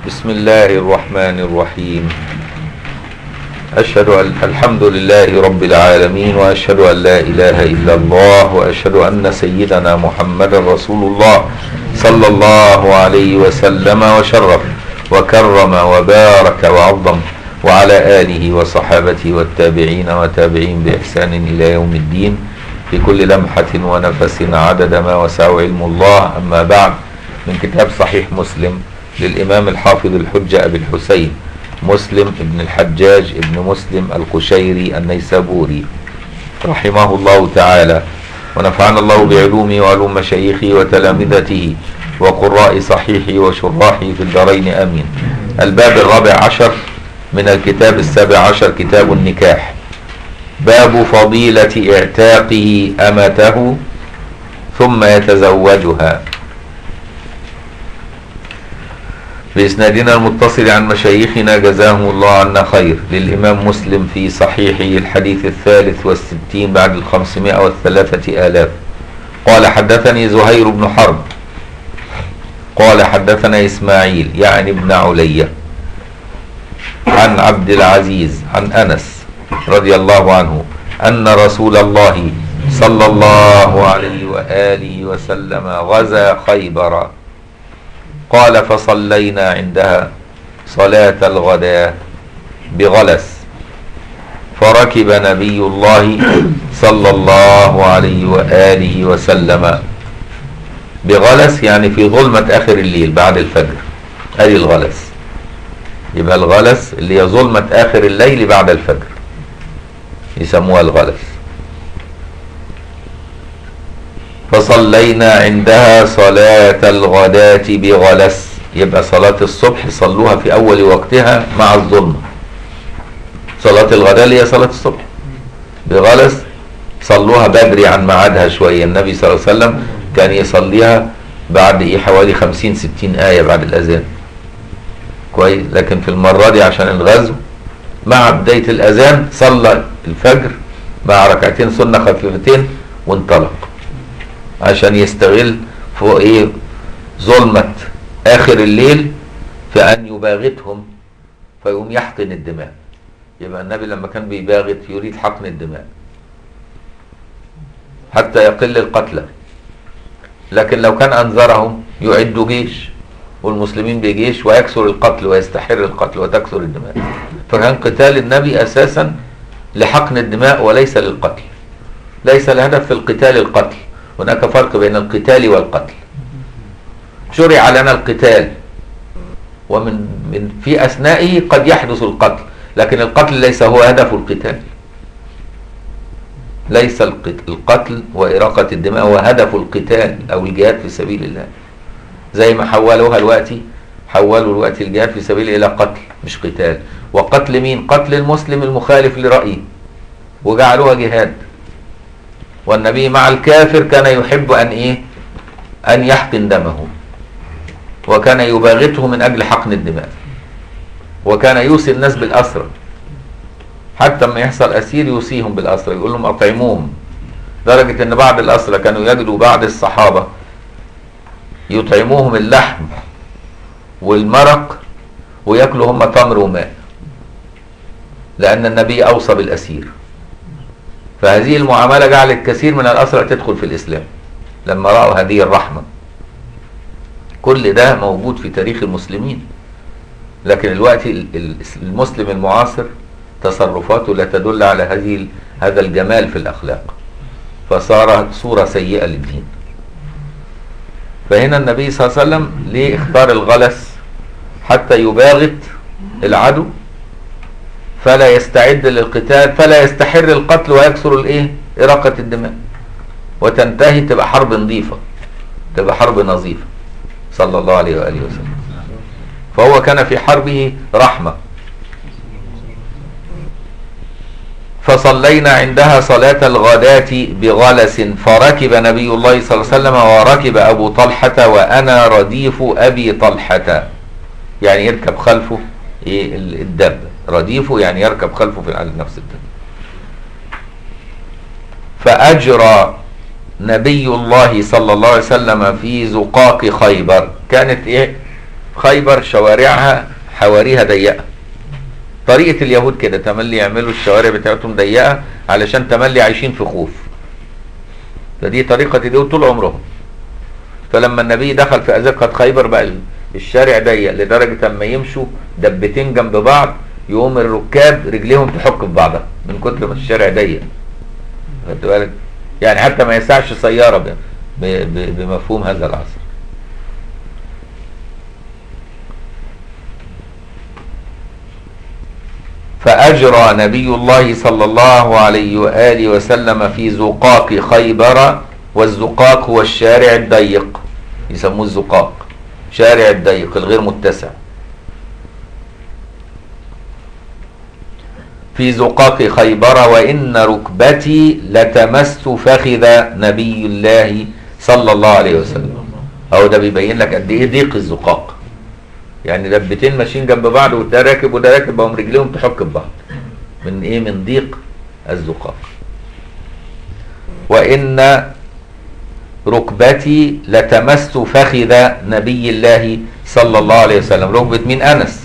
بسم الله الرحمن الرحيم أشهد أن الحمد لله رب العالمين وأشهد أن لا إله إلا الله وأشهد أن سيدنا محمد رسول الله صلى الله عليه وسلم وشرف وكرم وبارك وعظم وعلى آله وصحابته والتابعين وتابعين بإحسان إلى يوم الدين في كل لمحة ونفس عدد ما وسع علم الله أما بعد من كتاب صحيح مسلم للإمام الحافظ الحجة أبي الحسين مسلم ابن الحجاج ابن مسلم القشيري النيسابوري رحمه الله تعالى ونفعنا الله بعلومه وعلوم مشايخه وتلامذته وقراء صحيحه وشراحه في الدارين امين الباب الرابع عشر من الكتاب السابع عشر كتاب النكاح باب فضيلة اعتاقه أمته ثم يتزوجها بإسنادنا المتصل عن مشايخنا جزاهم الله عنا خير للإمام مسلم في صحيحه الحديث الثالث والستين بعد الخمسمائة والثلاثة آلاف قال حدثني زهير بن حرب قال حدثنا إسماعيل يعني ابن علية عن عبد العزيز عن أنس رضي الله عنه أن رسول الله صلى الله عليه وآله وسلم غزا خيبر قال فصلينا عندها صلاة الغداء بغلس فركب نبي الله صلى الله عليه وآله وسلم بغلس يعني في ظلمة آخر الليل بعد الفجر أدي الغلس يبقى الغلس اللي هي ظلمة آخر الليل بعد الفجر يسموها الغلس فصلينا عندها صلاة الغداة بغلس يبقى صلاة الصبح صلوها في أول وقتها مع الظلمة صلاة الغداء اللي هي صلاة الصبح بغلس صلوها بدري عن ميعادها شوية النبي صلى الله عليه وسلم كان يصليها بعد ايه حوالي خمسين ستين آية بعد الأذان كويس لكن في المرة دي عشان الغزو مع بداية الأذان صلى الفجر مع ركعتين سنة خفيفتين وانطلق عشان يستغل فوق ايه ظلمة آخر الليل في أن يباغتهم فيقوم يحقن الدماء يبقى النبي لما كان بيباغت يريد حقن الدماء حتى يقل القتلى لكن لو كان أنذرهم يعدوا جيش والمسلمين بجيش ويكثر القتل ويستحر القتل وتكثر الدماء فكان قتال النبي أساسا لحقن الدماء وليس للقتل ليس الهدف في القتال القتل هناك فرق بين القتال والقتل شرع لنا القتال ومن من في أثنائه قد يحدث القتل لكن القتل ليس هو هدف القتال ليس القتل وإراقة الدماء هو هدف القتال أو الجهاد في سبيل الله زي ما حولوها دلوقتي حولوا الوقت الجهاد في سبيل إلى قتل مش قتال وقتل مين قتل المسلم المخالف لرأيه وجعلوها جهاد والنبي مع الكافر كان يحب أن إيه أن يحقن دمه وكان يباغته من أجل حقن الدماء وكان يوصي الناس بالأسرى حتى لما يحصل أسير يوصيهم بالأسرى يقول لهم أطعموهم درجة أن بعض الأسرى كانوا يجدوا بعض الصحابة يطعموهم اللحم والمرق وياكلوا هم تمر وماء لأن النبي أوصى بالأسير فهذه المعاملة جعلت كثير من الأسرى تدخل في الإسلام لما رأوا هذه الرحمة كل ده موجود في تاريخ المسلمين لكن الوقت المسلم المعاصر تصرفاته لا تدل على هذه هذا الجمال في الأخلاق فصار صورة سيئة للدين فهنا النبي صلى الله عليه وسلم ليه اختار الغلس حتى يباغت العدو فلا يستعد للقتال فلا يستحر القتل ويكثر الايه إراقة الدماء وتنتهي تبقى حرب نظيفة تبقى حرب نظيفة صلى الله عليه وآله وسلم فهو كان في حربه رحمة فصلينا عندها صلاة الغداة بغلس فركب نبي الله صلى الله عليه وسلم وركب أبو طلحة وأنا رديف أبي طلحة يعني يركب خلفه إيه الدب رديفه يعني يركب خلفه في على نفس الدب فأجرى نبي الله صلى الله عليه وسلم في زقاق خيبر كانت إيه خيبر شوارعها حواريها ضيقه طريقه اليهود كده تملي يعملوا الشوارع بتاعتهم ضيقه علشان تملي عايشين في خوف فدي طريقه اليهود طول عمرهم فلما النبي دخل في ازقه خيبر بقى الشارع ضيق لدرجه اما يمشوا دبتين جنب بعض يقوم الركاب رجليهم تحك في بعضها من كتر ما الشارع ضيق خدت بالك يعني حتى ما يسعش سياره ب- ب- ب- بمفهوم هذا العصر فأجرى نبي الله صلى الله عليه وآله وسلم في زقاق خيبر والزقاق هو الشارع الضيق يسموه الزقاق شارع الضيق الغير متسع في زقاق خيبر وإن ركبتي لتمس فخذ نبي الله صلى الله عليه وسلم أو ده بيبين لك قد إيه ضيق الزقاق يعني دبتين ماشيين جنب بعض وده راكب وده راكب بقوم رجليهم تحك في بعض من ايه من ضيق الزقاق وان ركبتي لتمس فخذ نبي الله صلى الله عليه وسلم ركبة مين انس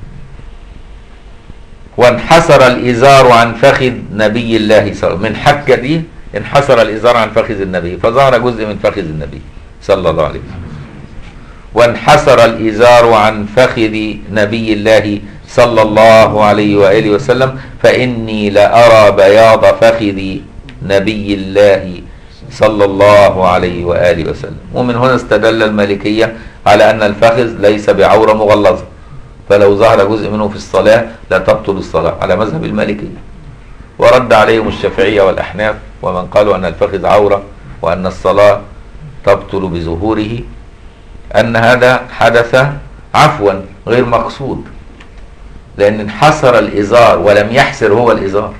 وانحسر الازار عن فخذ نبي الله صلى الله عليه وسلم من حكة دي انحسر الازار عن فخذ النبي فظهر جزء من فخذ النبي صلى الله عليه وسلم وانحسر الإزار عن فخذ نبي الله صلى الله عليه وآله وسلم فإني لأرى بياض فخذ نبي الله صلى الله عليه وآله وسلم ومن هنا استدل المالكية على أن الفخذ ليس بعورة مغلظة فلو ظهر جزء منه في الصلاة لا تبطل الصلاة على مذهب المالكية ورد عليهم الشافعية والأحناف ومن قالوا أن الفخذ عورة وأن الصلاة تبطل بظهوره أن هذا حدث عفوا غير مقصود لأن انحسر الإزار ولم يحسر هو الإزار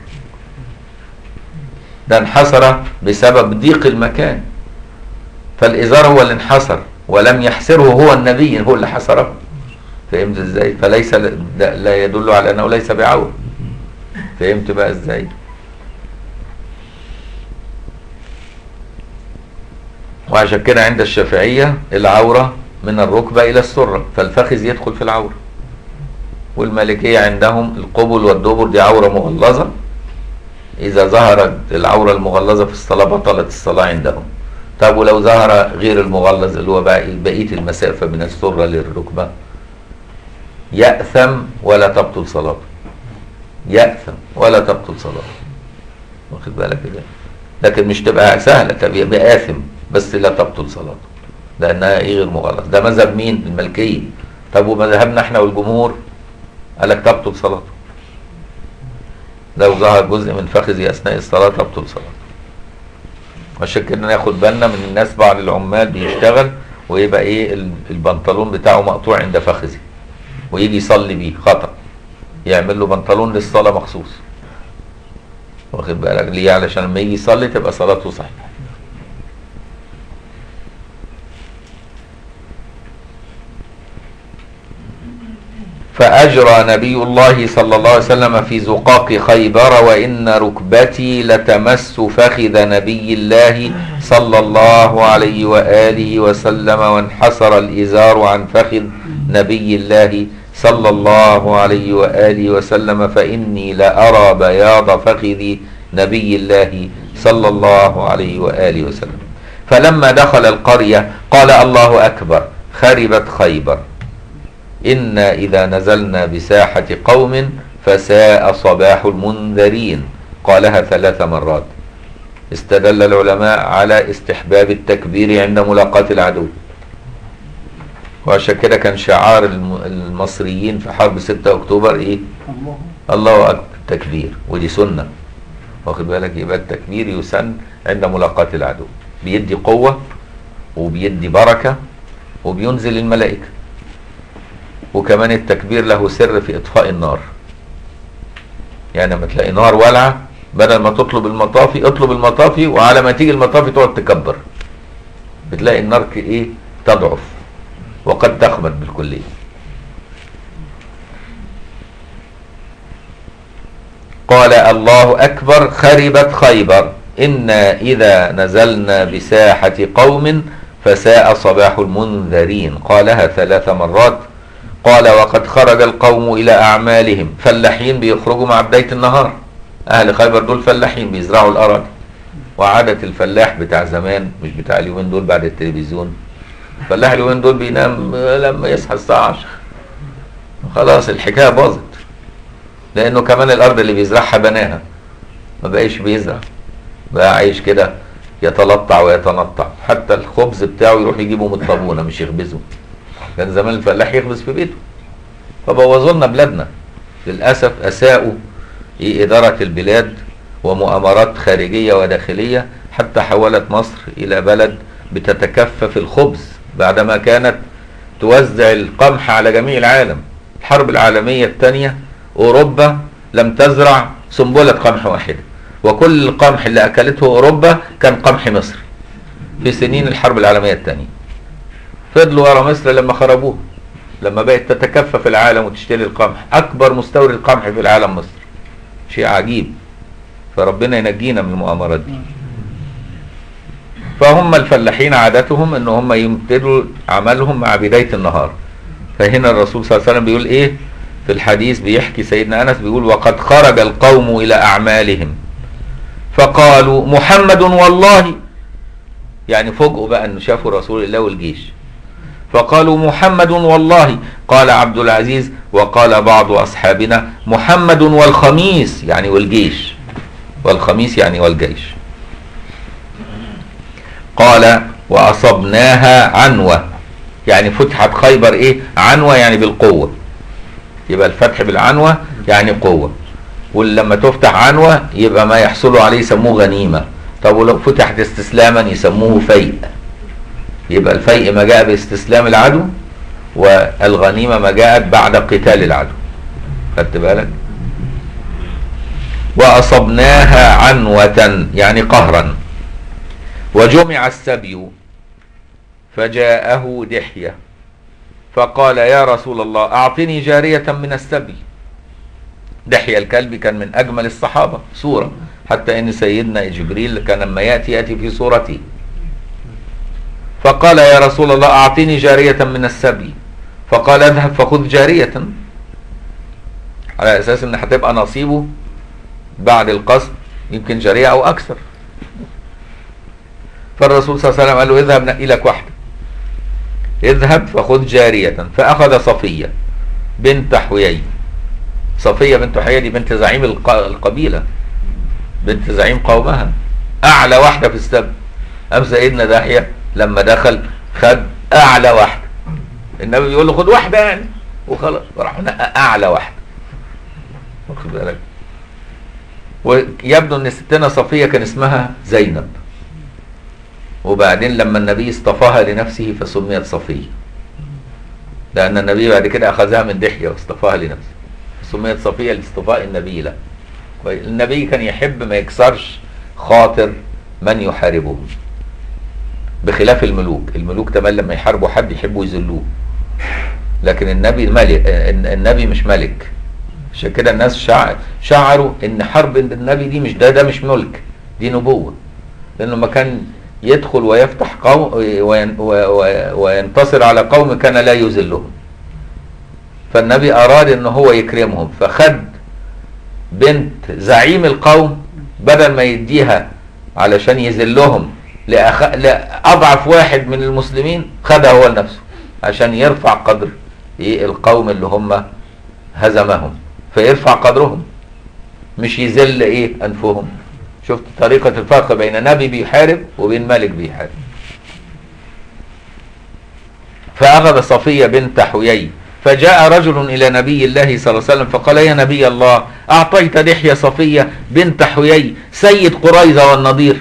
ده انحسر بسبب ضيق المكان فالإزار هو اللي انحسر ولم يحسره هو النبي هو اللي حسره فهمت ازاي فليس ده لا يدل على انه ليس بعور فهمت بقى ازاي وعشان كده عند الشافعية العورة من الركبة إلى السرة فالفخذ يدخل في العورة والمالكية عندهم القبل والدبر دي عورة مغلظة إذا ظهرت العورة المغلظة في الصلاة بطلت الصلاة عندهم طب ولو ظهر غير المغلظ اللي هو بقى بقية المسافة من السرة للركبة يأثم ولا تبطل صلاته يأثم ولا تبطل صلاته واخد بالك كده لكن مش تبقى سهلة تبقى يبقى آثم بس لا تبطل صلاته لأنها إيه غير مغلظ ده مذهب مين الملكية طب ومذهبنا احنا والجمهور قال لك تبطل صلاته لو ظهر جزء من فخذي أثناء الصلاة تبطل صلاته عشان كده ناخد بالنا من الناس بعض العمال بيشتغل ويبقى ايه ال- البنطلون بتاعه مقطوع عند فخذه ويجي يصلي بيه خطأ يعمل له بنطلون للصلاة مخصوص واخد بالك ليه علشان لما يجي يصلي تبقى صلاته صحيحة فأجرى نبي الله صلى الله عليه وسلم في زقاق خيبر وإن ركبتي لتمس فخذ نبي الله صلى الله عليه وآله وسلم وانحسر الإزار عن فخذ نبي الله صلى الله عليه وآله وسلم فإني لأرى بياض فخذ نبي الله صلى الله عليه وآله وسلم فلما دخل القرية قال الله أكبر خربت خيبر إنا إذا نزلنا بساحة قوم فساء صباح المنذرين قالها ثلاث مرات استدل العلماء على استحباب التكبير عند ملاقاة العدو وعشان كده كان شعار الم- المصريين في حرب 6 أكتوبر إيه الله الله أكبر تكبير ودي سنة واخد بالك يبقى التكبير يسن عند ملاقاة العدو بيدي قوة وبيدي بركة وبينزل الملائكة وكمان التكبير له سر في إطفاء النار يعني لما تلاقي نار والعة بدل ما تطلب المطافي اطلب المطافي وعلى ما تيجي المطافي تقعد تكبر بتلاقي النار ك- ايه تضعف وقد تخمد بالكلية قال الله أكبر خربت خيبر إنا إذا نزلنا بساحة قوم فساء صباح المنذرين قالها ثلاث مرات قال وقد خرج القوم إلى أعمالهم فلاحين بيخرجوا مع بداية النهار أهل خيبر دول فلاحين بيزرعوا الأراضي وعادة الفلاح بتاع زمان مش بتاع اليومين دول بعد التلفزيون الفلاح اليومين دول بينام لما يصحى الساعة 10 خلاص الحكاية باظت لأنه كمان الأرض اللي بيزرعها بناها ما بقاش بيزرع بقى عايش كده يتلطع ويتنطع حتى الخبز بتاعه يروح يجيبه من الطابونة مش يخبزه كان زمان الفلاح يخبز في بيته فبوظوا لنا بلادنا للأسف أساءوا إدارة البلاد ومؤامرات خارجية وداخلية حتى حولت مصر إلى بلد بتتكفف الخبز بعدما كانت توزع القمح على جميع العالم الحرب العالمية الثانية أوروبا لم تزرع سنبلة قمح واحدة وكل القمح اللي أكلته أوروبا كان قمح مصر في سنين الحرب العالمية الثانية فضلوا ورا مصر لما خربوها لما بقت تتكفف العالم وتشتري القمح أكبر مستورد قمح في العالم مصر شيء عجيب فربنا ينجينا من المؤامرات دي فهم الفلاحين عادتهم ان هم يمتدوا عملهم مع بداية النهار فهنا الرسول صلى الله عليه وسلم بيقول ايه في الحديث بيحكي سيدنا انس بيقول وقد خرج القوم الى اعمالهم فقالوا محمد والله يعني فوجئوا بقى انه شافوا رسول الله والجيش فقالوا محمد والله قال عبد العزيز وقال بعض اصحابنا محمد والخميس يعني والجيش والخميس يعني والجيش قال واصبناها عنوه يعني فتحت خيبر ايه عنوه يعني بالقوه يبقى الفتح بالعنوه يعني قوه ولما تفتح عنوه يبقى ما يحصل عليه يسموه غنيمه طب ولو فتحت استسلاما يسموه فيء يبقى الفيء ما جاء باستسلام العدو والغنيمه ما جاءت بعد قتال العدو خدت بالك واصبناها عنوه يعني قهرا وجمع السبي فجاءه دحيه فقال يا رسول الله اعطني جاريه من السبي دحية الكلب كان من أجمل الصحابة صورة حتى إن سيدنا جبريل كان لما يأتي يأتي في صورته فقال يا رسول الله أعطني جارية من السبي فقال اذهب فخذ جارية على أساس إن هتبقى نصيبه بعد القصد يمكن جارية أو أكثر فالرسول صلى الله عليه وسلم قال له اذهب نقي لك واحدة اذهب فخذ جارية فأخذ صفية بنت حويي صفية بنت حويي دي بنت زعيم الق- القبيلة بنت زعيم قومها أعلى واحدة في السبت أم سيدنا داحية لما دخل خد أعلى واحدة النبي بيقول له خد واحدة يعني وخلاص راح نقى أعلى واحدة واخد بالك ويبدو ان ستنا صفيه كان اسمها زينب وبعدين لما النبي اصطفاها لنفسه فسميت صفيه لان النبي بعد كده اخذها من دحيه واصطفاها لنفسه سميت صفيه لاصطفاء النبي له النبي كان يحب ما يكسرش خاطر من يحاربه بخلاف الملوك الملوك تمام لما يحاربوا حد يحبوا يذلوه لكن النبي ملك النبي مش ملك عشان كده الناس شع... شعروا ان حرب النبي دي مش ده ده مش ملك دي نبوه لانه ما كان يدخل ويفتح قوم وين... و... و... وينتصر على قوم كان لا يذلهم فالنبي اراد ان هو يكرمهم فخد بنت زعيم القوم بدل ما يديها علشان يذلهم لأخ... لاضعف واحد من المسلمين خدها هو لنفسه عشان يرفع قدر ايه القوم اللي هم هزمهم فيرفع قدرهم مش يذل ايه انفهم شفت طريقة الفرق بين نبي بيحارب وبين ملك بيحارب فأخذ صفية بنت حيي فجاء رجل إلى نبي الله صلى الله عليه وسلم فقال يا نبي الله أعطيت دحية صفية بنت حيي سيد قريظة والنضير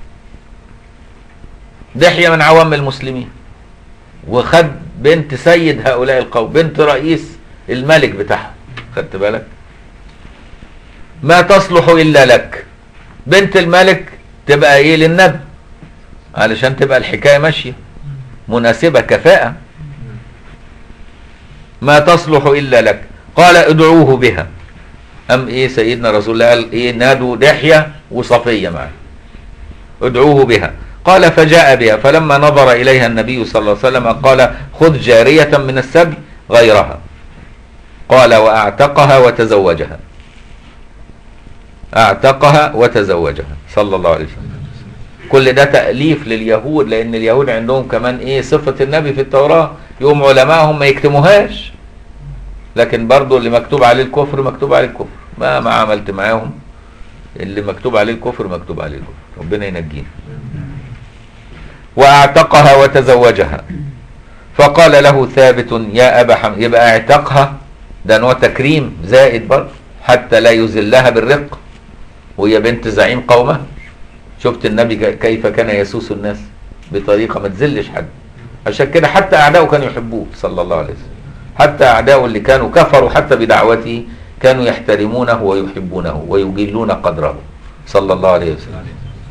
دحية من عوام المسلمين وخد بنت سيد هؤلاء القوم بنت رئيس الملك بتاعهم خدت بالك ما تصلح الا لك بنت الملك تبقى ايه للنبي علشان تبقى الحكايه ماشيه مناسبه كفاءه ما تصلح الا لك قال ادعوه بها ام ايه سيدنا رسول الله قال ايه نادوا دحيه وصفيه معه ادعوه بها قال فجاء بها فلما نظر اليها النبي صلى الله عليه وسلم قال خذ جاريه من السبي غيرها قال واعتقها وتزوجها اعتقها وتزوجها صلى الله عليه وسلم كل ده تأليف لليهود لأن اليهود عندهم كمان إيه صفة النبي في التوراة يقوم علمائهم ما يكتموهاش لكن برضو اللي مكتوب عليه الكفر مكتوب عليه الكفر ما ما عملت معاهم اللي مكتوب عليه الكفر مكتوب عليه الكفر ربنا ينجينا واعتقها وتزوجها فقال له ثابت يا أبا حمزة يبقى اعتقها ده نوع تكريم زائد برضه حتى لا يذلها بالرق وهي بنت زعيم قومها شفت النبي كيف كان يسوس الناس بطريقة ما تذلش حد عشان كده حتى أعداؤه كانوا يحبوه صلى الله عليه وسلم حتى أعداؤه اللي كانوا كفروا حتى بدعوته كانوا يحترمونه ويحبونه ويجلون قدره صلى الله عليه وسلم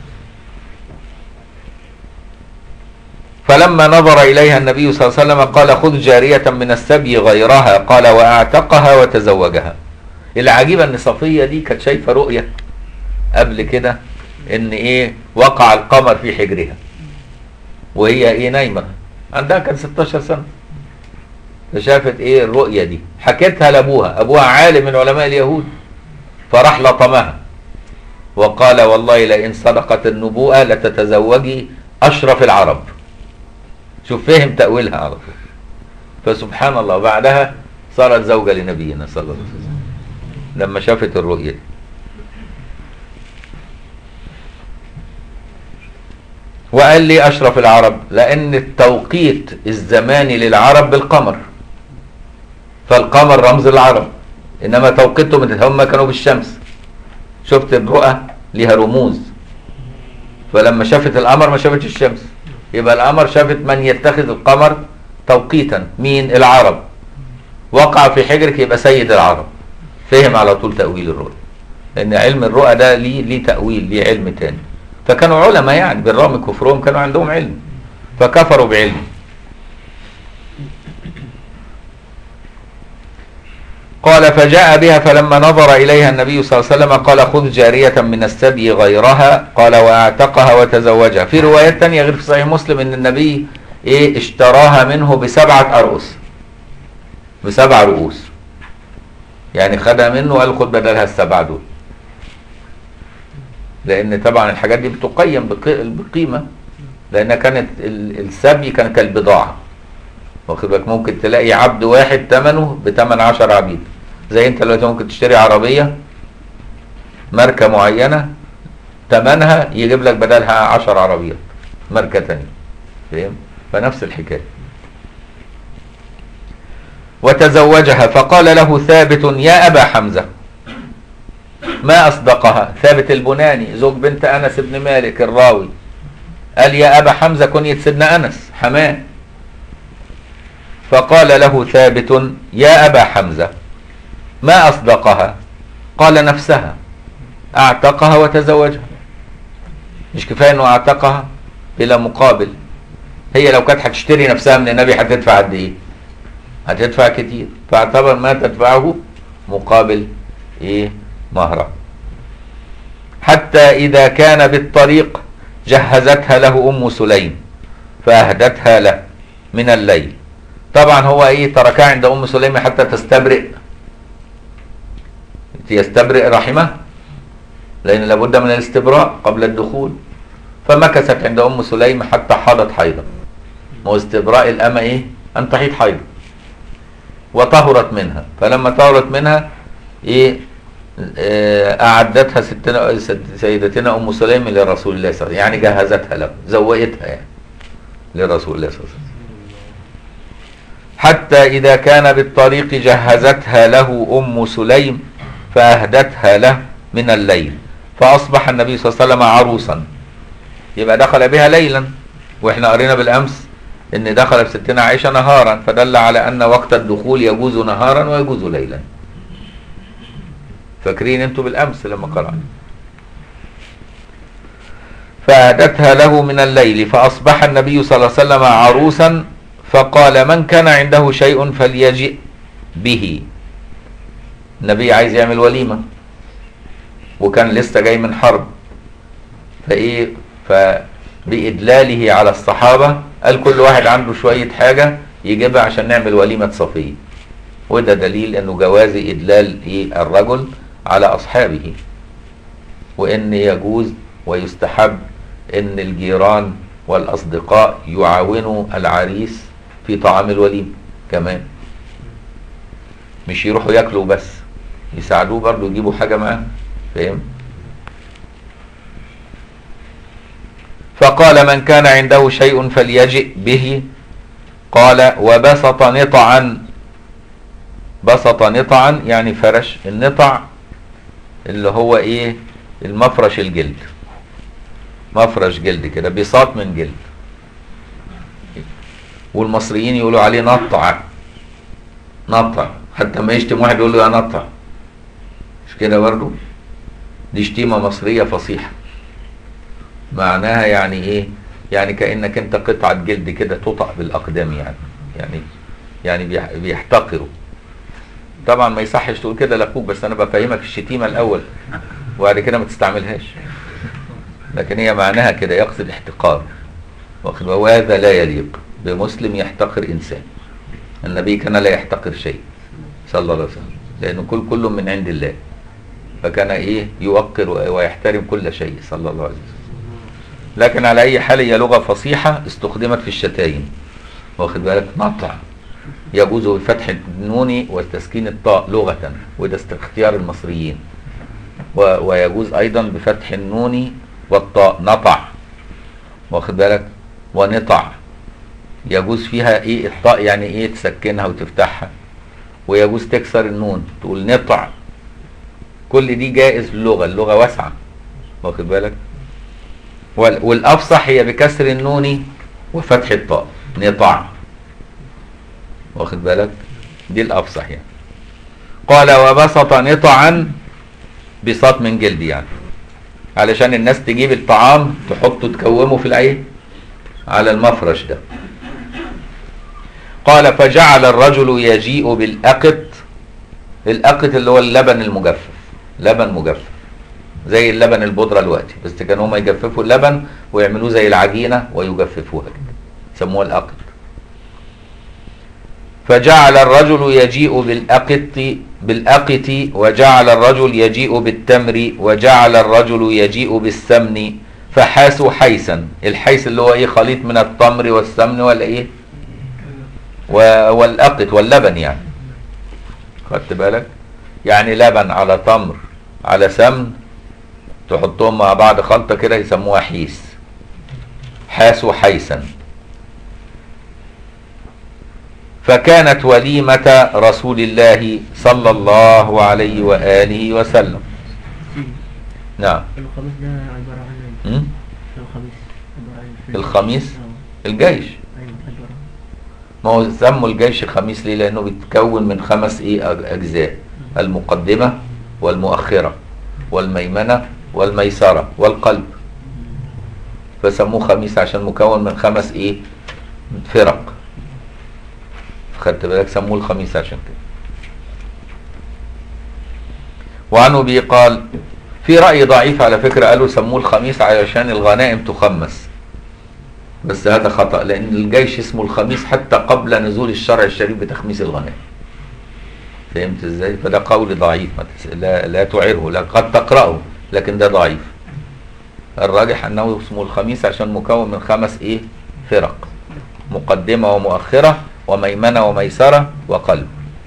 فلما نظر إليها النبي صلى الله عليه وسلم قال خذ جارية من السبي غيرها قال وأعتقها وتزوجها العجيب أن صفية دي كانت شايفة رؤية قبل كده ان ايه وقع القمر في حجرها وهي ايه نايمه عندها كان 16 سنه فشافت ايه الرؤيه دي حكتها لابوها ابوها عالم من علماء اليهود فراح لطمها وقال والله لئن صدقت النبوءه لتتزوجي اشرف العرب شوف فهم تاويلها على طول فسبحان الله بعدها صارت زوجه لنبينا صلى الله عليه وسلم لما شافت الرؤيه دي وقال لي أشرف العرب لأن التوقيت الزماني للعرب بالقمر فالقمر رمز العرب إنما توقيتهم هم كانوا بالشمس شفت الرؤى ليها رموز فلما شافت القمر ما شافتش الشمس يبقى القمر شافت من يتخذ القمر توقيتا مين العرب وقع في حجرك يبقى سيد العرب فهم على طول تأويل الرؤى لأن علم الرؤى ده ليه ليه تأويل ليه علم تاني فكانوا علماء يعني بالرغم كفرهم كانوا عندهم علم فكفروا بعلم قال فجاء بها فلما نظر إليها النبي صلى الله عليه وسلم قال خذ جارية من السبي غيرها قال واعتقها وتزوجها في روايات تانية غير في صحيح مسلم ان النبي ايه اشتراها منه بسبعة أرؤس بسبع رؤوس يعني خدها منه وقال خد بدلها السبعة دول لان طبعا الحاجات دي بتقيم بقيمه لان كانت السبي كان كالبضاعه واخد بالك ممكن تلاقي عبد واحد ثمنه بثمن 10 عبيد زي انت دلوقتي ممكن تشتري عربيه ماركه معينه ثمنها يجيب لك بدلها 10 عربيات ماركه ثانيه فاهم فنفس الحكايه وتزوجها فقال له ثابت يا ابا حمزه ما أصدقها ثابت البناني زوج بنت أنس بن مالك الراوي قال يا أبا حمزة كنية سيدنا أنس حماه فقال له ثابت يا أبا حمزة ما أصدقها قال نفسها أعتقها وتزوجها مش كفاية أنه أعتقها بلا مقابل هي لو كانت هتشتري نفسها من النبي هتدفع قد إيه؟ هتدفع كتير فاعتبر ما تدفعه مقابل إيه؟ مهرا حتى إذا كان بالطريق جهزتها له أم سليم فأهدتها له من الليل طبعا هو إيه تركها عند أم سليم حتى تستبرئ يستبرئ رحمه لأن لابد من الاستبراء قبل الدخول فمكثت عند أم سليم حتى حاضت حيضا واستبراء الأمة إيه أن تحيض حيضا وطهرت منها فلما طهرت منها إيه أعدتها ستنا سيدتنا أم سليم لرسول الله صلى الله عليه وسلم يعني جهزتها له زوقتها يعني لرسول الله صلى الله عليه وسلم حتى إذا كان بالطريق جهزتها له أم سليم فأهدتها له من الليل فأصبح النبي صلى الله عليه وسلم عروسا يبقى دخل بها ليلا وإحنا قرينا بالأمس إن دخل بستنا عائشة نهارا فدل على أن وقت الدخول يجوز نهارا ويجوز ليلا فاكرين انتوا بالامس لما قرأنا فأهدتها له من الليل فأصبح النبي صلى الله عليه وسلم عروسا فقال من كان عنده شيء فليجئ به النبي عايز يعمل وليمة وكان لسه جاي من حرب فإيه فبإدلاله على الصحابة قال كل واحد عنده شوية حاجة يجيبها عشان نعمل وليمة صفية وده دليل انه جواز ادلال ايه الرجل على اصحابه وان يجوز ويستحب ان الجيران والاصدقاء يعاونوا العريس في طعام الوليمه كمان مش يروحوا ياكلوا بس يساعدوه برضه يجيبوا حاجه معاه فاهم فقال من كان عنده شيء فليجئ به قال وبسط نطعا بسط نطعا يعني فرش النطع اللي هو ايه المفرش الجلد مفرش جلد كده بساط من جلد والمصريين يقولوا عليه نطع نطع حتى ما يشتم واحد يقول له يا نطع مش كده برضه دي شتيمه مصريه فصيحه معناها يعني ايه يعني كانك انت قطعه جلد كده تطأ بالاقدام يعني يعني يعني بيح- بيحتقروا طبعا ما يصحش تقول كده لاخوك بس انا بفهمك الشتيمه الاول وبعد كده ما تستعملهاش لكن هي معناها كده يقصد احتقار واخد بالك؟ وهذا لا يليق بمسلم يحتقر انسان النبي كان لا يحتقر شيء صلى الله عليه وسلم لانه كل كل من عند الله فكان ايه يوقر ويحترم كل شيء صلى الله عليه وسلم لكن على اي حال هي لغه فصيحه استخدمت في الشتايم واخد بالك نطع يجوز بفتح النون وتسكين الطاء لغه وده است- اختيار المصريين و- ويجوز ايضا بفتح النون والطاء نطع واخد بالك ونطع يجوز فيها ايه الطاء يعني ايه تسكنها وتفتحها ويجوز تكسر النون تقول نطع كل دي جائز في اللغه اللغه واسعه واخد بالك وال- والافصح هي بكسر النون وفتح الطاء نطع واخد بالك دي الافصح يعني قال وبسط نطعا بساط من جلد يعني علشان الناس تجيب الطعام تحطه تكومه في الايه على المفرش ده قال فجعل الرجل يجيء بالاقط الاقط اللي هو اللبن المجفف لبن مجفف زي اللبن البودره دلوقتي بس كانوا هما يجففوا اللبن ويعملوه زي العجينه ويجففوها كده يسموها الاقط فجعل الرجل يجيء بالأقط بالأقط وجعل الرجل يجيء بالتمر وجعل الرجل يجيء بالسمن فحاسوا حيسا الحيس اللي هو ايه خليط من التمر والسمن ولا ايه و- والأقط واللبن يعني خدت بالك يعني لبن على تمر على سمن تحطهم مع بعض خلطة كده يسموها حيس حاسوا حيسا فكانت وليمة رسول الله صلى الله عليه وآله وسلم نعم الخميس ده عبارة عن ايه؟ م? الخميس عبارة عن فين؟ الخميس اه الجيش ايوه عبارة ما هو سموا الجيش خميس ليه لأنه بيتكون من خمس إيه أج- أجزاء المقدمة والمؤخرة والميمنة والميسرة والقلب فسموه خميس عشان مكون من خمس إيه فرق خدت بالك سموه الخميس عشان كده وعن ابي قال في رأي ضعيف على فكرة قالوا سموه الخميس علشان الغنائم تخمس بس هذا خطأ لأن الجيش اسمه الخميس حتى قبل نزول الشرع الشريف بتخميس الغنائم فهمت ازاي؟ فده قول ضعيف ما تس... لا لا تعره لا قد تقرأه لكن ده ضعيف الراجح أنه اسمه الخميس عشان مكون من خمس إيه؟ فرق مقدمة ومؤخرة وميمنة وميسرة وقلب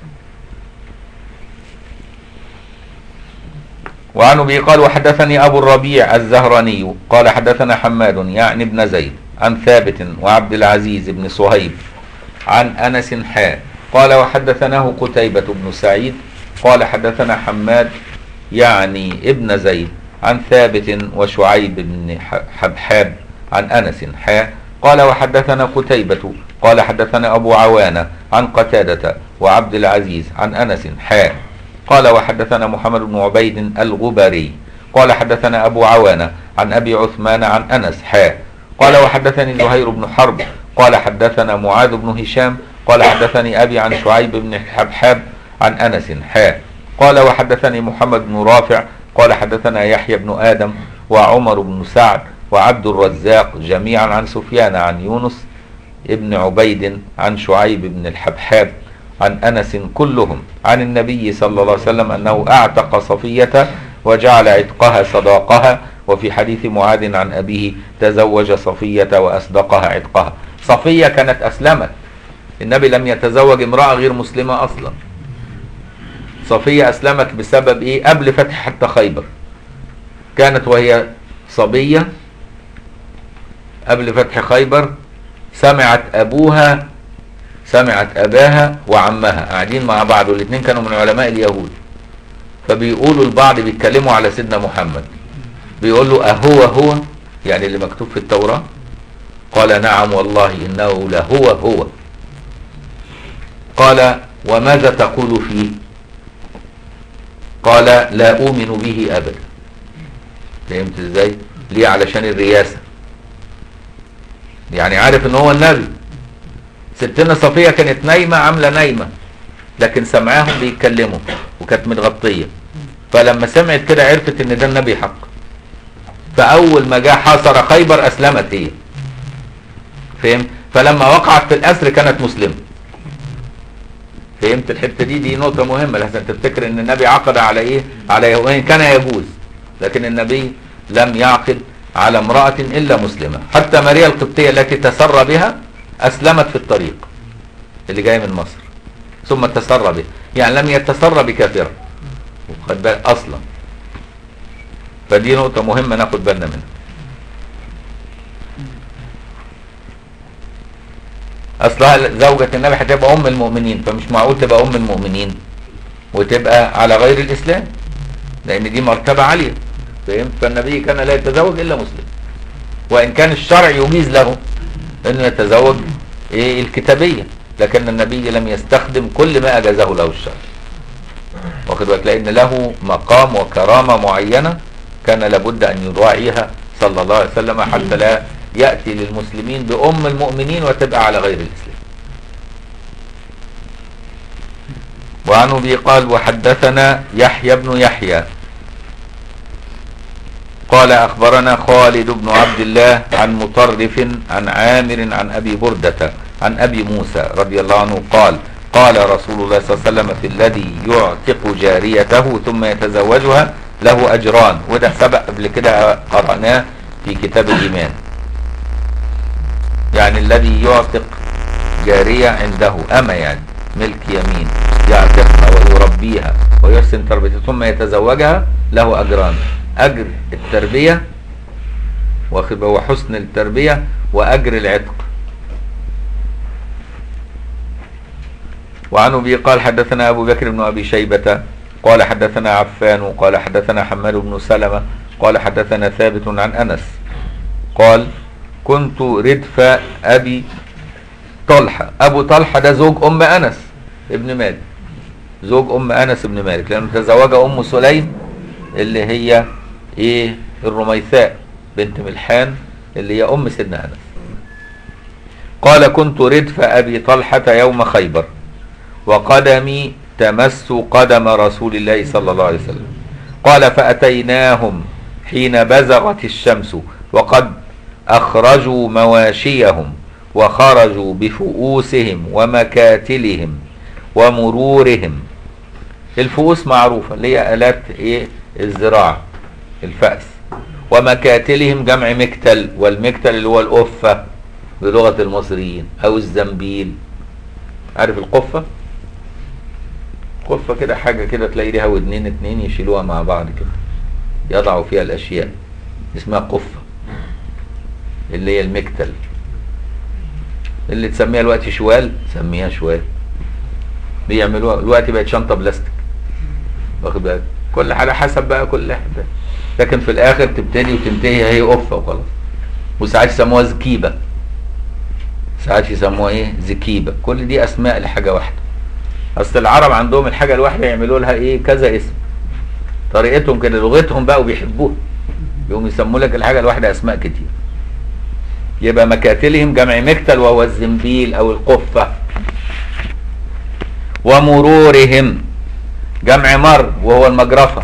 وعن ابي قال وحدثني ابو الربيع الزهراني قال حدثنا حماد يعني ابن زيد عن ثابت وعبد العزيز بن صهيب عن انس حاء قال وحدثناه قتيبة بن سعيد قال حدثنا حماد يعني ابن زيد عن ثابت وشعيب بن ح- حبحاب عن انس حاء قال وحدثنا قتيبة قال حدثنا ابو عوانة عن قتادة وعبد العزيز عن انس حاء قال وحدثنا محمد بن عبيد الغبري قال حدثنا أبو عوانة عن أبي عثمان عن أنس حاء قال وحدثني زهير بن حرب قال حدثنا معاذ بن هشام قال حدثني أبي عن شعيب بن حبحاب عن أنس حاء قال وحدثني محمد بن رافع قال حدثنا يحيى بن آدم وعمر بن سعد وعبد الرزاق جميعا عن سفيان عن يونس ابن عبيد عن شعيب بن الحبحاب عن أنس كلهم عن النبي صلى الله عليه وسلم أنه أعتق صفية وجعل عتقها صداقها وفي حديث معاذ عن أبيه تزوج صفية وأصدقها عتقها صفية كانت أسلمت النبي لم يتزوج امرأة غير مسلمة أصلا صفية أسلمت بسبب إيه قبل فتح حتى خيبر كانت وهي صبية قبل فتح خيبر سمعت أبوها سمعت أباها وعمها قاعدين مع بعض والاثنين كانوا من علماء اليهود فبيقولوا البعض بيتكلموا على سيدنا محمد بيقول له أهو هو يعني اللي مكتوب في التوراة قال نعم والله إنه لهو هو قال وماذا تقول فيه قال لا أؤمن به أبدا فهمت ازاي ليه علشان الرياسة يعني عارف ان هو النبي ستنا صفية كانت نايمة عاملة نايمة لكن سمعاهم بيتكلموا وكانت متغطية فلما سمعت كده عرفت ان ده النبي حق فاول ما جاء حاصر خيبر اسلمت هي فهمت فلما وقعت في الاسر كانت مسلمة فهمت الحته دي دي نقطه مهمه لحسن تفتكر ان النبي عقد على ايه على وان كان يجوز لكن النبي لم يعقد على امراه الا مسلمه حتى ماريا القبطيه التي تسرى بها اسلمت في الطريق اللي جاي من مصر ثم تسرى بها يعني لم يتسرى بكافره خد بالك اصلا فدي نقطه مهمه ناخد بالنا منها اصلها زوجة النبي هتبقى ام المؤمنين فمش معقول تبقى ام المؤمنين وتبقى على غير الاسلام لان دي مرتبة عالية فهمت فالنبي كان لا يتزوج الا مسلم وان كان الشرع يجيز له انه يتزوج ايه الكتابية لكن النبي لم يستخدم كل ما اجازه له الشرع واخد بالك لان له مقام وكرامة معينة كان لابد ان يراعيها صلى الله عليه وسلم حتى لا يأتي للمسلمين بأم المؤمنين وتبقى على غير الإسلام وعن أبي قال وحدثنا يحيى بن يحيى قال أخبرنا خالد بن عبد الله عن مطرف عن عامر عن أبي بردة عن أبي موسى رضي الله عنه قال قال رسول الله صلى الله عليه وسلم في الذي يعتق جاريته ثم يتزوجها له أجران وده سبق قبل كده قرأناه في كتاب الإيمان يعني الذي يعتق جارية عنده أما يعني ملك يمين يعتقها ويربيها ويحسن تربيتها ثم يتزوجها له أجران أجر التربية واخد وحسن التربية وأجر العتق وعن أبي قال حدثنا أبو بكر بن أبي شيبة قال حدثنا عفان قال حدثنا حماد بن سلمة قال حدثنا ثابت عن أنس قال كنت ردف أبي طلحة أبو طلحة ده زوج أم أنس ابن مالك زوج أم أنس ابن مالك لأنه تزوج أم سليم اللي هي إيه الرميثاء بنت ملحان اللي هي أم سيدنا أنس قال كنت ردف أبي طلحة يوم خيبر وقدمي تمس قدم رسول الله صلى الله عليه وسلم قال فأتيناهم حين بزغت الشمس وقد أخرجوا مواشيهم وخرجوا بفؤوسهم ومكاتلهم ومرورهم الفؤوس معروفة اللي هي آلات إيه الزراعة الفأس ومكاتلهم جمع مكتل والمكتل اللي هو القفة بلغة المصريين أو الزنبيل عارف القفة قفة كده حاجة كده تلاقي ليها ودنين اتنين يشيلوها مع بعض كده يضعوا فيها الأشياء اسمها قفة اللي هي المكتل اللي تسميها الوقت شوال سميها شوال بيعملوها الوقت بقت شنطة بلاستيك واخد بالك كل حاجة حسب بقى كل حاجة لكن في الآخر تبتدي وتنتهي هي قفة وخلاص وساعات يسموها زكيبة ساعات يسموها ايه زكيبة كل دي أسماء لحاجة واحدة أصل العرب عندهم الحاجة الواحدة يعملوا لها ايه كذا اسم طريقتهم كده لغتهم بقى وبيحبوها يقوم يسموا لك الحاجة الواحدة أسماء كتير يبقى مكاتلهم جمع مكتل وهو الزنبيل او القفة ومرورهم جمع مر وهو المجرفة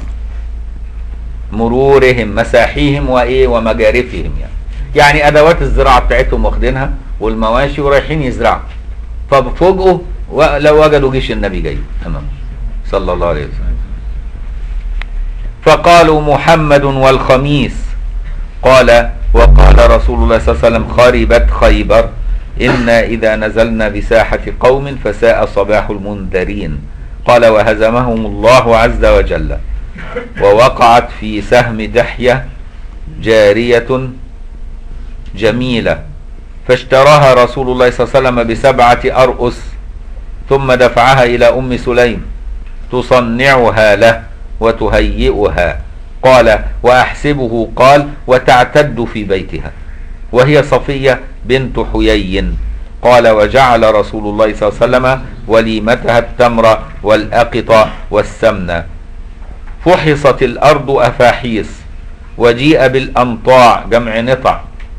مرورهم مساحيهم وايه ومجارفهم يعني يعني ادوات الزراعة بتاعتهم واخدينها والمواشي ورايحين يزرعوا ففوجئوا ولو وجدوا جيش النبي جاي امامه صلى الله عليه وسلم فقالوا محمد والخميس قال وقال رسول الله صلى الله عليه وسلم خربت خيبر إنا إذا نزلنا بساحة قوم فساء صباح المنذرين قال وهزمهم الله عز وجل ووقعت في سهم دحية جارية جميلة فاشتراها رسول الله صلى الله عليه وسلم بسبعة أرؤس ثم دفعها إلى أم سليم تصنعها له وتهيئها قال وأحسبه قال وتعتد في بيتها وهي صفية بنت حيي قال وجعل رسول الله صلى الله عليه وسلم وليمتها التمر والأقط والسمن فحصت الأرض أفاحيص وجيء بالأمطاع جمع نطع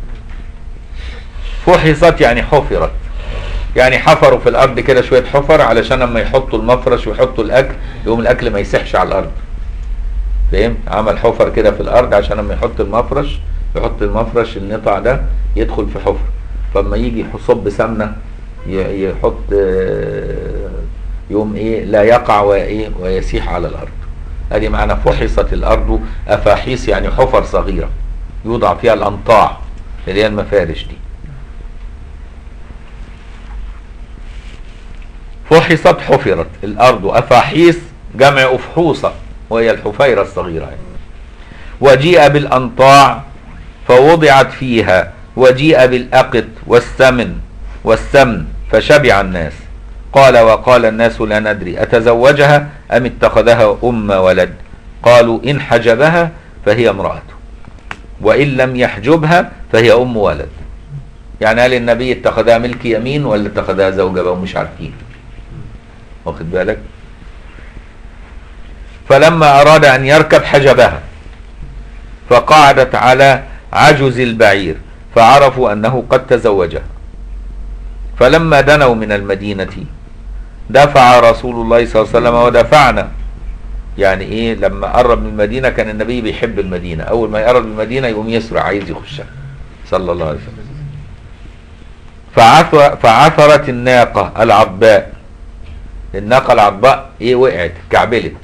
فحصت يعني حفرت يعني حفروا في الارض كده شويه حفر علشان لما يحطوا المفرش ويحطوا الاكل يقوم الاكل ما يسحش على الارض فاهم عمل حفر كده في الارض عشان لما يحط المفرش يحط المفرش النطع ده يدخل في حفر فلما يجي يصب سمنه ي- يحط آه، يقوم ايه لا يقع وايه ويسيح على الارض ادي معنى فحصت الارض افاحيص يعني حفر صغيره يوضع فيها الامطاع اللي هي المفارش دي فحصت حفرت الارض افاحيص جمع افحوصه وهي الحفيره الصغيره يعني. وجيء بالانطاع فوضعت فيها وجيء بالاقط والسمن والسمن فشبع الناس قال وقال الناس لا ندري اتزوجها ام اتخذها ام ولد قالوا ان حجبها فهي امراته وان لم يحجبها فهي ام ولد يعني هل النبي اتخذها ملك يمين ولا اتخذها زوجة بقى ومش عارفين واخد بالك فلما أراد أن يركب حجبها فقعدت على عجز البعير فعرفوا أنه قد تزوجها فلما دنوا من المدينة دفع رسول الله صلى الله عليه وسلم ودفعنا يعني ايه لما قرب من المدينة كان النبي بيحب المدينة اول ما يقرب من المدينة يقوم يسرع عايز يخشها صلى الله عليه وسلم فعثر فعثرت الناقة العباء الناقة العباء ايه وقعت كعبلت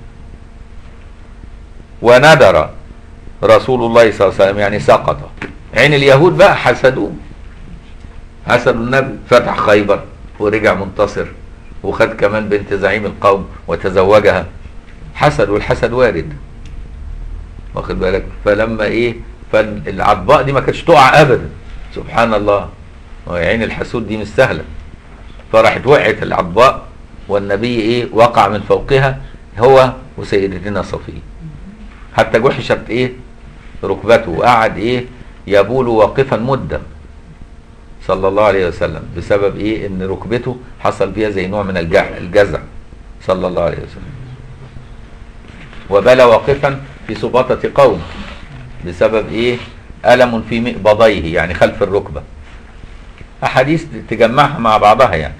وندر رسول الله صلى الله عليه وسلم يعني سقط عين اليهود بقى حسدوه حسدوا النبي فتح خيبر ورجع منتصر وخد كمان بنت زعيم القوم وتزوجها حسد والحسد وارد واخد بالك فلما ايه فالعضباء دي ما كانتش تقع ابدا سبحان الله وعين الحسود دي مش سهله فراحت وقعت العضباء والنبي ايه وقع من فوقها هو وسيدتنا صفيه حتى جحشت ايه ركبته وقعد ايه يبول واقفا مده صلى الله عليه وسلم بسبب ايه ان ركبته حصل فيها زي نوع من الجع الجزع صلى الله عليه وسلم وبال واقفا في سباطة قوم بسبب ايه ألم في مقبضيه يعني خلف الركبة أحاديث تجمعها مع بعضها يعني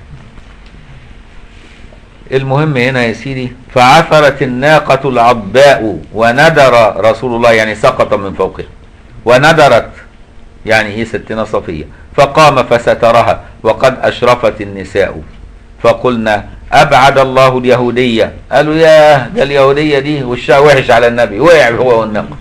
المهم هنا يا سيدي فعثرت الناقة العضباء وندر رسول الله يعني سقط من فوقها وندرت يعني ايه ستنا صفية فقام فسترها وقد أشرفت النساء فقلنا أبعد الله اليهودية قالوا ياه ده اليهودية دي وشها وحش على النبي وقع هو والناقة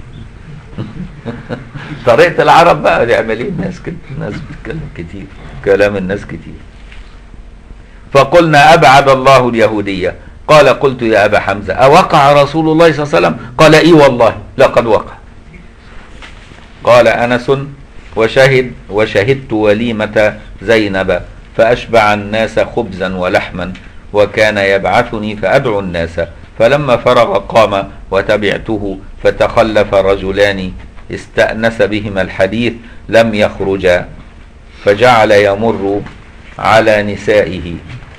طريقة العرب بقى دي عملية الناس كده الناس بتتكلم كتير كلام الناس كتير فقلنا أبعد الله اليهودية قال قلت يا أبا حمزة أوقع رسول الله صلى الله عليه وسلم قال إي والله لقد وقع قال أنس وشهد وشهدت وليمة زينب فأشبع الناس خبزا ولحما وكان يبعثني فأدعو الناس فلما فرغ قام وتبعته فتخلف رجلان استأنس بهما الحديث لم يخرجا فجعل يمر على نسائه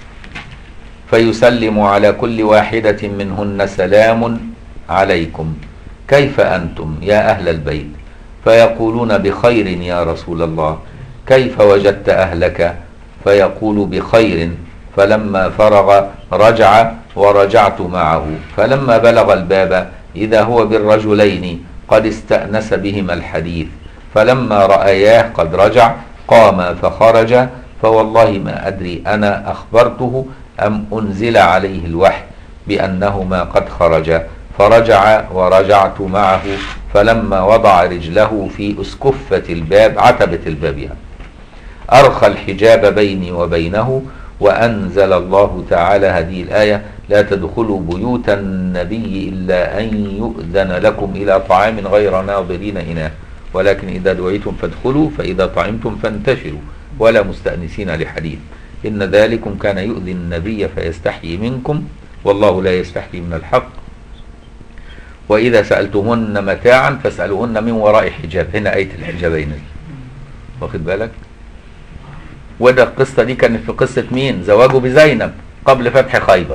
فيسلم على كل واحدة منهن سلام عليكم كيف أنتم يا أهل البيت فيقولون بخير يا رسول الله كيف وجدت أهلك فيقول بخير فلما فرغ رجع ورجعت معه فلما بلغ الباب إذا هو بالرجلين قد استأنس بهما الحديث فلما رأياه قد رجع قام فخرج فوالله ما أدري أنا أخبرته أم أنزل عليه الوحي بأنهما قد خرجا فرجع ورجعت معه فلما وضع رجله في أسكفة الباب عتبة الباب يعني أرخى الحجاب بيني وبينه وأنزل الله تعالى هذه الآية لا تدخلوا بيوت النبي إلا أن يؤذن لكم إلى طعام غير ناظرين إناه ولكن إذا دعيتم فادخلوا فإذا طعمتم فانتشروا ولا مستأنسين لحديث إن ذلكم كان يؤذي النبي فيستحيي منكم والله لا يستحيي من الحق وإذا سألتمهن متاعا فاسألوهن من وراء حجاب هنا آية الحجابين دي واخد بالك وده القصة دي كانت في قصة مين زواجه بزينب قبل فتح خيبر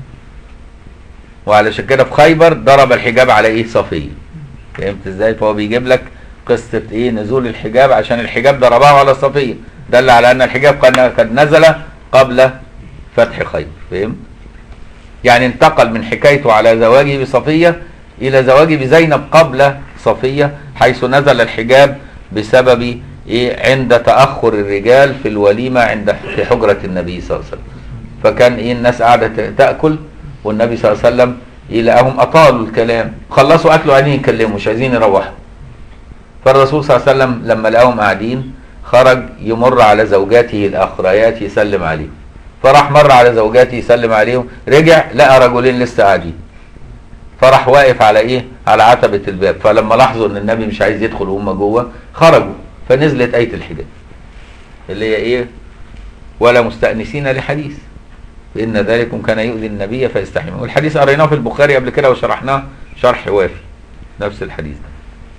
وعلشان كده في خيبر ضرب الحجاب على ايه صفية فهمت ازاي فهو بيجيب لك قصة ايه نزول الحجاب عشان الحجاب ضربه على صفية دل على ان الحجاب قد قد نزل قبل فتح خيبر فهمت يعني انتقل من حكايته على زواجه بصفية الى زواجه بزينب قبل صفية حيث نزل الحجاب بسبب ايه عند تأخر الرجال في الوليمة عند في حجرة النبي صلى الله عليه وسلم فكان ايه الناس قاعدة تأكل والنبي صلى الله عليه وسلم يلاقيهم اطالوا الكلام خلصوا اكلوا قاعدين يتكلموا مش عايزين يروحوا فالرسول صلى الله عليه وسلم لما لقاهم قاعدين خرج يمر على زوجاته الاخريات يسلم عليهم فراح مر على زوجاته يسلم عليهم رجع لقى رجلين لسه قاعدين فراح واقف على ايه على عتبة الباب فلما لاحظوا ان النبي مش عايز يدخل وهم جوه خرجوا فنزلت آية الحجاب اللي هي ايه ولا مستأنسين لحديث إن ذلكم كان يؤذي النبي فيستحي منه والحديث قريناه في البخاري قبل كده وشرحناه شرح وافي نفس الحديث ده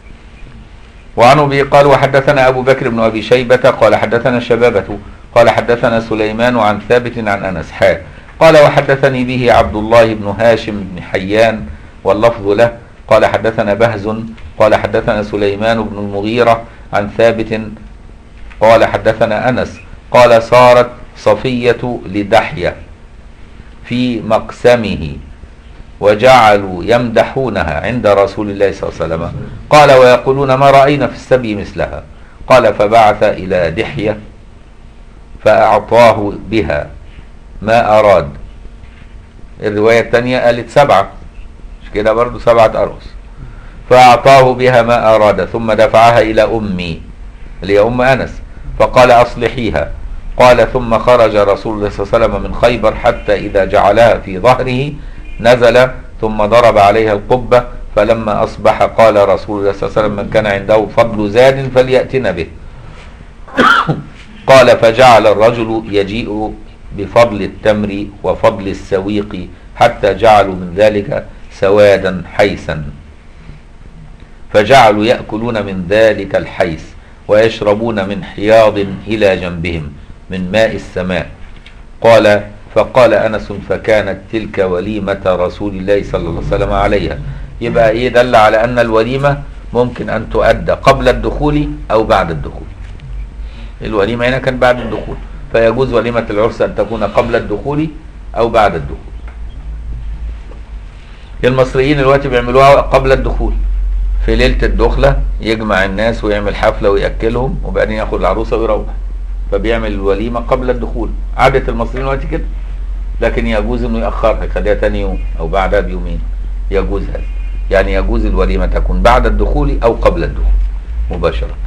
وعن ابي قال وحدثنا ابو بكر بن ابي شيبه قال حدثنا الشبابه قال حدثنا سليمان عن ثابت عن انس حا قال وحدثني به عبد الله بن هاشم بن حيان واللفظ له قال حدثنا بهز قال حدثنا سليمان بن المغيرة عن ثابت قال حدثنا أنس قال صارت صفية لدحية في مقسمه وجعلوا يمدحونها عند رسول الله صلى الله عليه وسلم قال ويقولون ما رأينا في السبي مثلها قال فبعث إلى دحية فأعطاه بها ما أراد الرواية الثانية قالت سبعة مش كده برضو سبعة أرقص فأعطاه بها ما أراد ثم دفعها إلى أمي اللي هي أم أنس فقال أصلحيها قال ثم خرج رسول الله صلى الله عليه وسلم من خيبر حتى إذا جعلها في ظهره نزل ثم ضرب عليها القبة فلما أصبح قال رسول الله صلى الله عليه وسلم من كان عنده فضل زاد فليأتنا به قال فجعل الرجل يجيء بفضل التمر وفضل السويق حتى جعلوا من ذلك سوادا حيسا فجعلوا يأكلون من ذلك الحيس ويشربون من حياض إلى جنبهم من ماء السماء قال فقال أنس فكانت تلك وليمة رسول الله صلى الله عليه وسلم عليها يبقى إيه دل على أن الوليمة ممكن أن تؤدى قبل الدخول أو بعد الدخول الوليمة هنا كان بعد الدخول فيجوز وليمة العرس أن تكون قبل الدخول أو بعد الدخول المصريين دلوقتي بيعملوها قبل الدخول في ليلة الدخلة يجمع الناس ويعمل حفلة ويأكلهم وبعدين ياخد العروسة ويروح فبيعمل الوليمة قبل الدخول عادة المصريين دلوقتي كده لكن يجوز انه يأخرها يخليها تاني يوم او بعدها بيومين يجوز هذا يعني يجوز الوليمة تكون بعد الدخول او قبل الدخول مباشرة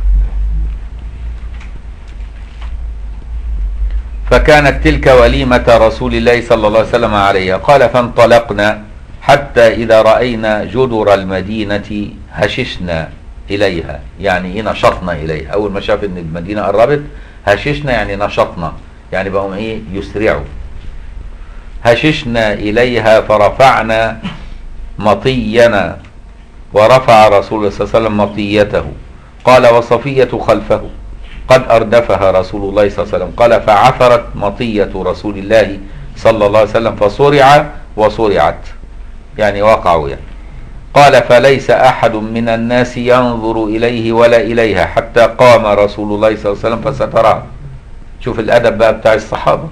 فكانت تلك وليمة رسول الله صلى الله عليه وسلم عليها قال فانطلقنا حتى إذا رأينا جدر المدينة هششنا إليها يعني إيه نشطنا إليها أول ما شاف إن المدينة قربت هششنا يعني نشطنا يعني بقوا إيه يسرعوا هششنا إليها فرفعنا مطينا ورفع رسول الله صلى الله عليه وسلم مطيته قال وصفية خلفه قد أردفها رسول الله صلى الله عليه وسلم قال فعثرت مطية رسول الله صلى الله عليه وسلم فصرع وصرعت يعني وقعوا يعني قال فليس أحد من الناس ينظر إليه ولا إليها حتى قام رسول الله صلى الله عليه وسلم فسترها شوف الأدب بقى بتاع الصحابة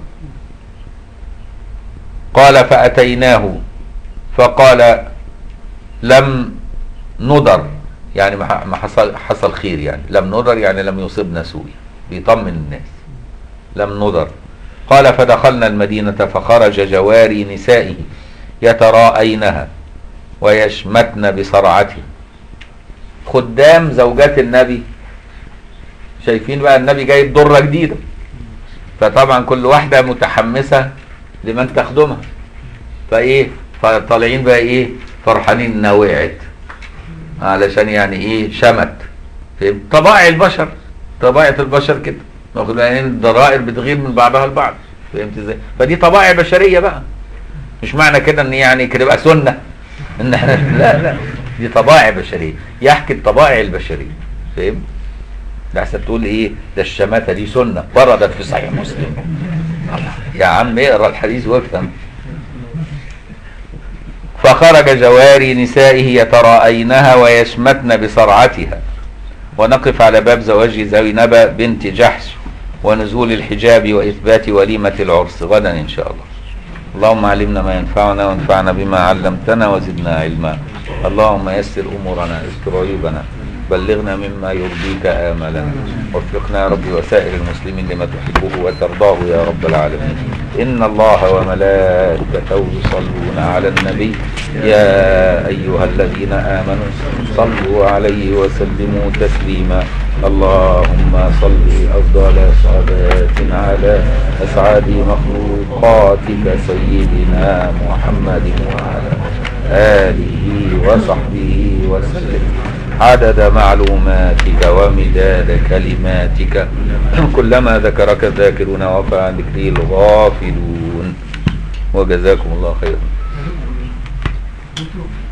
قال فأتيناه فقال لم نضر يعني ما حصل حصل خير يعني لم نضر يعني لم يصبنا سوء بيطمن الناس لم نضر قال فدخلنا المدينة فخرج جواري نسائه يتراءينها ويشمتن بصرعته خدام زوجات النبي شايفين بقى النبي جايب ضرة جديدة فطبعا كل واحدة متحمسة لمن تخدمها فايه فطالعين بقى ايه فرحانين انها وقعت علشان يعني ايه شمت فهمت طبائع البشر طبائع البشر كده واخد بالك؟ يعني الضرائر بتغير من بعضها البعض فهمت ازاي فدي طبائع بشريه بقى مش معنى كده ان يعني كده يبقى سنه ان احنا لا لا دي طبائع بشريه يحكي الطبائع البشريه فهمت ده احسن تقول ايه ده الشماتة دي سنة وردت في صحيح مسلم الله. يا عم اقرا الحديث وافهم فخرج جواري نسائه يتراءينها ويشمتن بصرعتها ونقف على باب زواج زينب بنت جحش ونزول الحجاب وإثبات وليمة العرس غدا إن شاء الله اللهم علمنا ما ينفعنا وانفعنا بما علمتنا وزدنا علما اللهم يسر أمورنا استر عيوبنا بلغنا مما يرضيك آملنا وفقنا يا رب وسائر المسلمين لما تحبه وترضاه يا رب العالمين إن الله وملائكته يصلون على النبي يا أيها الذين آمنوا صلوا عليه وسلموا تسليما اللهم صل أفضل صلاة على أسعد مخلوقاتك سيدنا محمد وعلى آله وصحبه وسلم عدد معلوماتك ومداد كلماتك كلما ذكرك الذاكرون وفى عن ذكره الغافلون وجزاكم الله خيرا